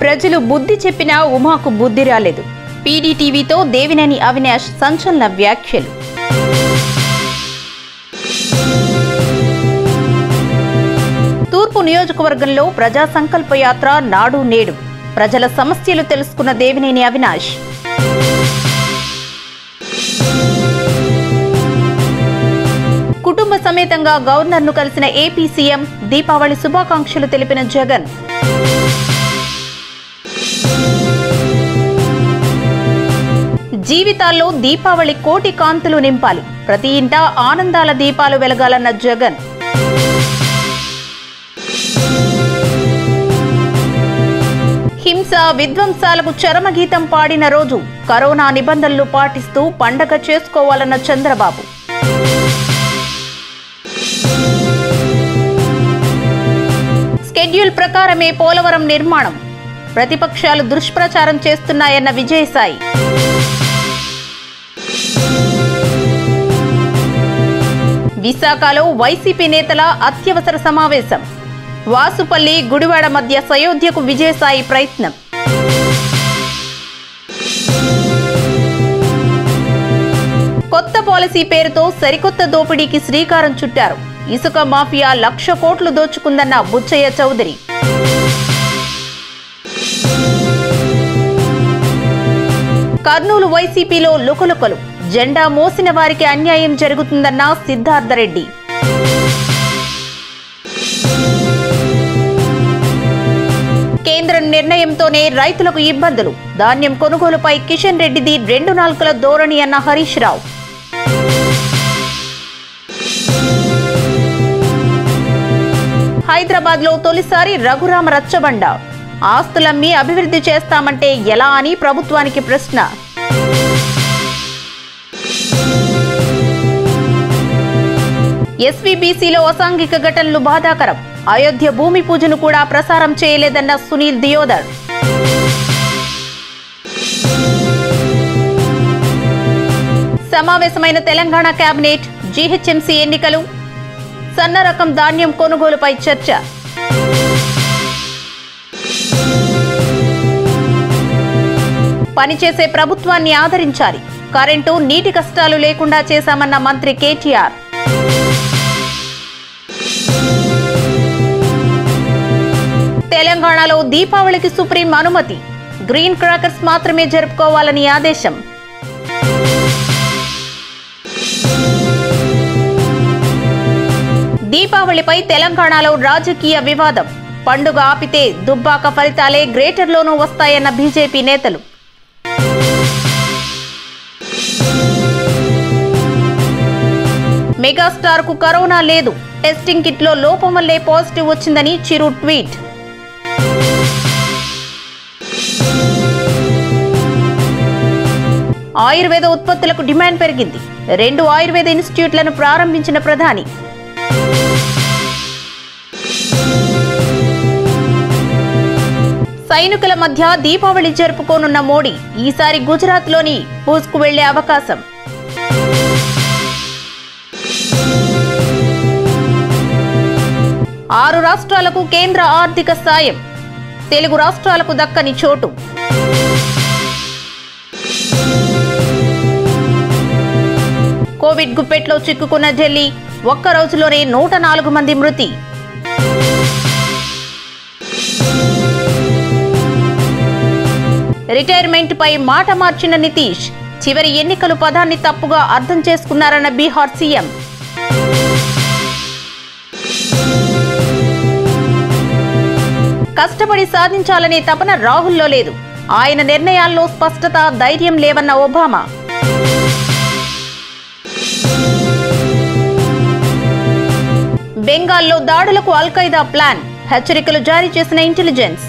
ప్రజలు బుద్ధి చెప్పినా ఉమాకు బుద్ధి రాలేదు పీడీటీవీతో దేవినేని అవినాష్ సంచలన వ్యాఖ్యలు తూర్పు నియోజకవర్గంలో ప్రజా సంకల్ప యాత్ర నాడు నేడు ప్రజల సమస్యలు తెలుసుకున్న దేవినేని అవినాష్ కుటుంబ సమేతంగా గవర్నర్ను కలిసిన ఏపీ సీఎం దీపావళి శుభాకాంక్షలు తెలిపిన జగన్ జీవితాల్లో దీపావళి కోటి కాంతులు నింపాలి ప్రతి ఇంటా ఆనందాల దీపాలు వెలగాలన్న జగన్ హింస విధ్వంసాలకు చరమగీతం పాడిన రోజు కరోనా నిబంధనలు పాటిస్తూ పండగ చేసుకోవాలన్న చంద్రబాబు స్కెడ్యూల్ ప్రకారమే పోలవరం నిర్మాణం ప్రతిపక్షాలు దుష్ప్రచారం చేస్తున్నాయన్న విజయసాయి విశాఖలో వైసీపీ నేతల అత్యవసర సమావేశం వాసుపల్లి గుడివాడ మధ్య సయోధ్యకు విజయసాయి ప్రయత్నం కొత్త పాలసీ పేరుతో సరికొత్త దోపిడీకి శ్రీకారం చుట్టారు ఇసుక మాఫియా లక్ష కోట్లు దోచుకుందన్న బుచ్చయ్య చౌదరి కర్నూలు వైసీపీలో లుకలుకలు జెండా మోసిన వారికి అన్యాయం జరుగుతుందన్న సిద్ధార్థరెడ్డి కేంద్రం నిర్ణయంతోనే రైతులకు ఇబ్బందులు ధాన్యం కొనుగోలుపై కిషన్ రెడ్డిది రెండు నాలుకల ధోరణి అన్న హరీష్ రావు హైదరాబాద్ లో తొలిసారి రఘురామ రచ్చబండ ఆస్తులమ్మి అభివృద్ధి చేస్తామంటే ఎలా అని ప్రభుత్వానికి ప్రశ్న ఎస్వీబీసీలో అసాంఘిక ఘటనలు బాధాకరం అయోధ్య భూమి పూజను కూడా ప్రసారం చేయలేదన్న సునీల్ దియోదర్ సమావేశమైన తెలంగాణ కేబినెట్ జీహెచ్ఎంసీ ఎన్నికలు సన్న రకం ధాన్యం కొనుగోలుపై చర్చ పనిచేసే ప్రభుత్వాన్ని ఆదరించాలి కరెంటు నీటి కష్టాలు లేకుండా చేశామన్న మంత్రి కేటీఆర్ తెలంగాణలో దీపావళికి సుప్రీం అనుమతి గ్రీన్ క్రాకర్స్ మాత్రమే జరుపుకోవాలని ఆదేశం దీపావళిపై తెలంగాణలో రాజకీయ వివాదం పండుగ ఆపితే దుబ్బాక ఫలితాలే గ్రేటర్లోనూ వస్తాయన్న బీజేపీ నేతలు మెగాస్టార్ కు కరోనా లేదు టెస్టింగ్ కిట్ లో లోపం వల్లే పాజిటివ్ వచ్చిందని చిరు ట్వీట్ ఆయుర్వేద ఉత్పత్తులకు డిమాండ్ పెరిగింది రెండు ఆయుర్వేద ఇన్స్టిట్యూట్లను ప్రారంభించిన ప్రధాని సైనికుల మధ్య దీపావళి జరుపుకోనున్న మోడీ ఈసారి గుజరాత్లోని పూజ్కు వెళ్లే అవకాశం ఆరు రాష్ట్రాలకు కేంద్ర ఆర్థిక సాయం తెలుగు రాష్ట్రాలకు దక్కని చోటు కోవిడ్ గుప్పెట్లో చిక్కుకున్న ఢిల్లీ ఒక్క రోజులోనే నూట నాలుగు మంది మృతి రిటైర్మెంట్ పై మాట మార్చిన నితీష్ చివరి ఎన్నికలు పదాన్ని తప్పుగా అర్థం చేసుకున్నారన్న బీహార్ సీఎం కష్టపడి సాధించాలనే తపన రాహుల్లో లేదు ఆయన నిర్ణయాల్లో స్పష్టత ధైర్యం లేవన్న ఒబామా బెంగాల్లో దాడులకు అల్ఖైదా ప్లాన్ హెచ్చరికలు జారీ చేసిన ఇంటెలిజెన్స్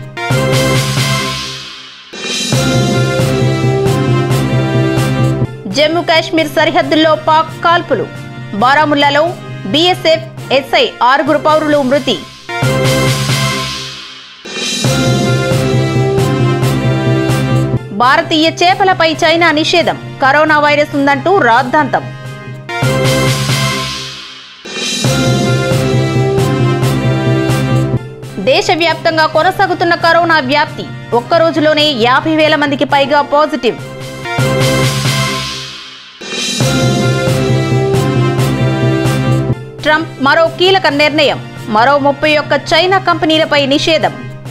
జమ్మూ కాశ్మీర్ సరిహద్దుల్లో పాక్ కాల్పులు బారాముల్లాలో బీఎస్ఎఫ్ ఎస్ఐ ఆరుగురు పౌరులు మృతి భారతీయ చేపలపై చైనా నిషేధం కరోనా వైరస్ ఉందంటూ రాద్ధాంతం దేశవ్యాప్తంగా కొనసాగుతున్న కరోనా వ్యాప్తి ఒక్క రోజులోనే యాభై వేల మందికి పైగా పాజిటివ్ ట్రంప్ మరో కీలక నిర్ణయం మరో ముప్పై ఒక్క చైనా కంపెనీలపై నిషేధం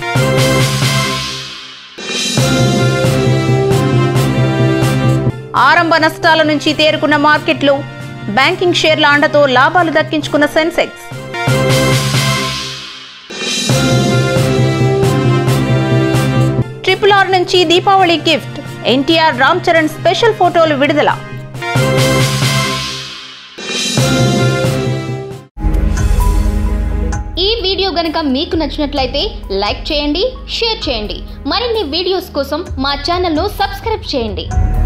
ఆరంభ నష్టాల నుంచి తేరుకున్న మార్కెట్లు బ్యాంకింగ్ షేర్ల అండతో లాభాలు దక్కించుకున్న సెన్సెక్స్ ట్రిపుల్ ఆర్ నుంచి దీపావళి గిఫ్ట్ ఎన్టీఆర్ రామ్ చరణ్ స్పెషల్ ఫోటోలు విడుదల ఈ వీడియో గనక మీకు నచ్చినట్లయితే లైక్ చేయండి షేర్ చేయండి మరిన్ని వీడియోస్ కోసం మా ఛానల్ను సబ్స్క్రైబ్ చేయండి